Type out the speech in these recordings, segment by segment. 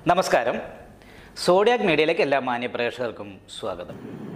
നമസ്കാരം സോഡിയാക് മീഡിയയിലേക്ക് എല്ലാ മാന്യ പ്രേക്ഷകർക്കും സ്വാഗതം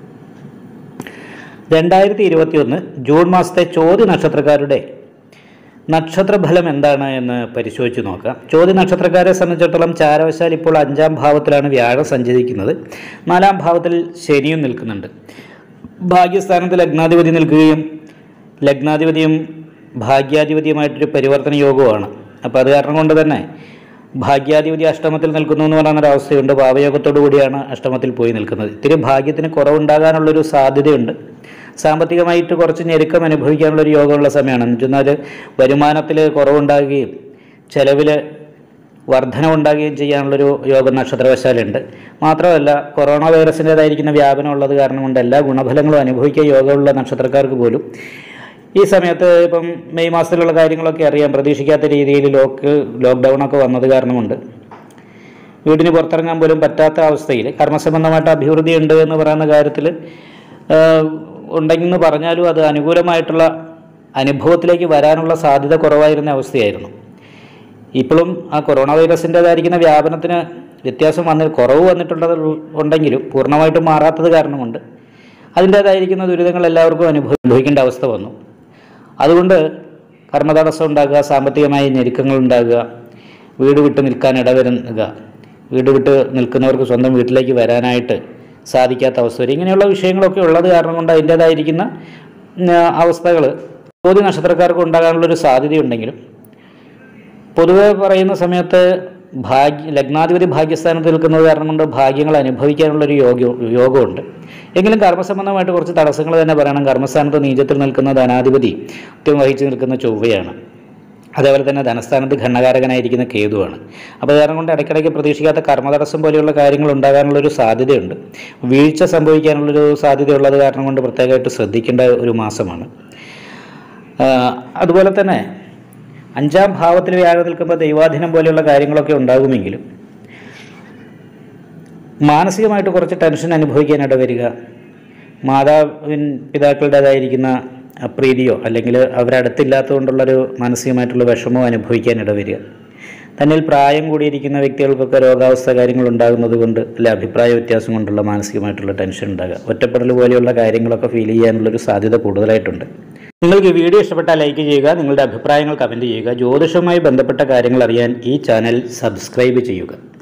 രണ്ടായിരത്തി ഇരുപത്തിയൊന്ന് ജൂൺ മാസത്തെ ചോദ്യ നക്ഷത്രക്കാരുടെ നക്ഷത്രഫലം എന്താണ് എന്ന് പരിശോധിച്ച് നോക്കാം ചോദ്യ നക്ഷത്രക്കാരെ സംബന്ധിച്ചിടത്തോളം ചാരവശാൽ ഇപ്പോൾ അഞ്ചാം ഭാവത്തിലാണ് വ്യാഴം സഞ്ചരിക്കുന്നത് നാലാം ഭാവത്തിൽ ശനിയും നിൽക്കുന്നുണ്ട് ഭാഗ്യസ്ഥാനത്ത് ലഗ്നാധിപതി നിൽക്കുകയും ലഗ്നാധിപതിയും ഭാഗ്യാധിപതിയുമായിട്ടൊരു പരിവർത്തന യോഗവുമാണ് അപ്പോൾ അത് കാരണം കൊണ്ട് തന്നെ ഭാഗ്യാധിപതി അഷ്ടമത്തിൽ നിൽക്കുന്നു എന്ന് പറയുന്ന ഒരവസ്ഥയുണ്ട് ഭാവയോഗത്തോടു കൂടിയാണ് അഷ്ടമത്തിൽ പോയി നിൽക്കുന്നത് ഇത്തിരി ഭാഗ്യത്തിന് കുറവുണ്ടാകാനുള്ളൊരു സാധ്യതയുണ്ട് സാമ്പത്തികമായിട്ട് കുറച്ച് ഞെരുക്കം അനുഭവിക്കാനുള്ളൊരു യോഗമുള്ള സമയമാണ് എന്ന് വെച്ചാൽ വരുമാനത്തിൽ കുറവുണ്ടാകുകയും ചെലവിൽ വർധനവുണ്ടാകുകയും ചെയ്യാനുള്ളൊരു യോഗം നക്ഷത്രവശാലുണ്ട് മാത്രമല്ല കൊറോണ വൈറസിൻ്റേതായിരിക്കുന്ന വ്യാപനം ഉള്ളത് കാരണം കൊണ്ട് എല്ലാ ഗുണഫലങ്ങളും അനുഭവിക്കാൻ യോഗമുള്ള നക്ഷത്രക്കാർക്ക് പോലും ഈ സമയത്ത് ഇപ്പം മെയ് മാസത്തിലുള്ള കാര്യങ്ങളൊക്കെ അറിയാം പ്രതീക്ഷിക്കാത്ത രീതിയിൽ ലോക്ക് ലോക്ക്ഡൗൺ ഒക്കെ വന്നത് കാരണമുണ്ട് വീടിന് പുറത്തിറങ്ങാൻ പോലും പറ്റാത്ത അവസ്ഥയിൽ കർമ്മസംബന്ധമായിട്ട് അഭിവൃദ്ധി ഉണ്ട് എന്ന് പറയുന്ന കാര്യത്തിൽ ഉണ്ടെന്ന് പറഞ്ഞാലും അത് അനുകൂലമായിട്ടുള്ള അനുഭവത്തിലേക്ക് വരാനുള്ള സാധ്യത കുറവായിരുന്ന അവസ്ഥയായിരുന്നു ഇപ്പോഴും ആ കൊറോണ വൈറസിൻ്റെതായിരിക്കുന്ന വ്യാപനത്തിന് വ്യത്യാസം വന്നി കുറവ് വന്നിട്ടുള്ളത് ഉണ്ടെങ്കിലും പൂർണ്ണമായിട്ടും മാറാത്തത് കാരണമുണ്ട് അതിൻ്റേതായിരിക്കുന്ന ദുരിതങ്ങൾ എല്ലാവർക്കും അനുഭവ അനുഭവിക്കേണ്ട അവസ്ഥ വന്നു അതുകൊണ്ട് കർമ്മതടസ്സം ഉണ്ടാകുക സാമ്പത്തികമായ ഞെരുക്കങ്ങൾ ഉണ്ടാകുക വീട് വിട്ട് നിൽക്കാൻ ഇടവരുക വീട് വിട്ട് നിൽക്കുന്നവർക്ക് സ്വന്തം വീട്ടിലേക്ക് വരാനായിട്ട് സാധിക്കാത്ത അവസ്ഥ വരും ഇങ്ങനെയുള്ള വിഷയങ്ങളൊക്കെ ഉള്ളത് കാരണം കൊണ്ട് അതിൻ്റേതായിരിക്കുന്ന അവസ്ഥകൾ ചോദ്യ നക്ഷത്രക്കാർക്ക് ഉണ്ടാകാനുള്ളൊരു സാധ്യതയുണ്ടെങ്കിലും പൊതുവെ പറയുന്ന സമയത്ത് ഭാഗ്യ ലഗ്നാധിപതി ഭാഗ്യസ്ഥാനത്ത് നിൽക്കുന്നത് കാരണം കൊണ്ട് ഭാഗ്യങ്ങൾ അനുഭവിക്കാനുള്ളൊരു യോഗ യോഗമുണ്ട് എങ്കിലും കർമ്മസംബന്ധമായിട്ട് കുറച്ച് തടസ്സങ്ങൾ തന്നെ പറയണം കർമ്മസ്ഥാനത്ത് നീചത്തിൽ നിൽക്കുന്ന ധനാധിപതി കൃത്യം വഹിച്ചു നിൽക്കുന്ന ചൊവ്വയാണ് അതേപോലെ തന്നെ ധനസ്ഥാനത്ത് ഘണ്ണകാരകനായിരിക്കുന്ന കേതുവാണ് അപ്പോൾ കാരണം കൊണ്ട് ഇടയ്ക്കിടയ്ക്ക് പ്രതീക്ഷിക്കാത്ത കർമ്മതടസ്സം പോലെയുള്ള കാര്യങ്ങൾ ഉണ്ടാകാനുള്ളൊരു സാധ്യതയുണ്ട് വീഴ്ച സംഭവിക്കാനുള്ളൊരു സാധ്യതയുള്ളത് കാരണം കൊണ്ട് പ്രത്യേകമായിട്ട് ശ്രദ്ധിക്കേണ്ട ഒരു മാസമാണ് ആ, അതുപോലെ തന്നെ അഞ്ചാം ഭാവത്തിൽ വ്യാഴം നിൽക്കുമ്പോൾ ദൈവാധീനം പോലെയുള്ള കാര്യങ്ങളൊക്കെ ഉണ്ടാകുമെങ്കിലും മാനസികമായിട്ട് കുറച്ച് ടെൻഷൻ അനുഭവിക്കാനിട വരിക മാതാവിൻ പിതാക്കളുടേതായിരിക്കുന്ന അപ്രീതിയോ അല്ലെങ്കിൽ അവരടുത്തില്ലാത്തതുകൊണ്ടുള്ളൊരു മാനസികമായിട്ടുള്ള വിഷമമോ അനുഭവിക്കാനിട വരിക തന്നിൽ പ്രായം കൂടിയിരിക്കുന്ന വ്യക്തികൾക്കൊക്കെ രോഗാവസ്ഥ കാര്യങ്ങൾ ഉണ്ടാകുന്നത് കൊണ്ട് അല്ലെ അഭിപ്രായ വ്യത്യാസം കൊണ്ടുള്ള മാനസികമായിട്ടുള്ള ടെൻഷൻ ഉണ്ടാകുക ഒറ്റപ്പെടൽ പോലെയുള്ള കാര്യങ്ങളൊക്കെ ഫീൽ ചെയ്യാനുള്ളൊരു സാധ്യത കൂടുതലായിട്ടുണ്ട് നിങ്ങൾക്ക് ഈ വീഡിയോ ഇഷ്ടപ്പെട്ടാൽ ലൈക്ക് ചെയ്യുക നിങ്ങളുടെ അഭിപ്രായങ്ങൾ കമൻറ്റ് ചെയ്യുക ജ്യോതിഷവുമായി ബന്ധപ്പെട്ട കാര്യങ്ങൾ അറിയാൻ ഈ ചാനൽ സബ്സ്ക്രൈബ് ചെയ്യുക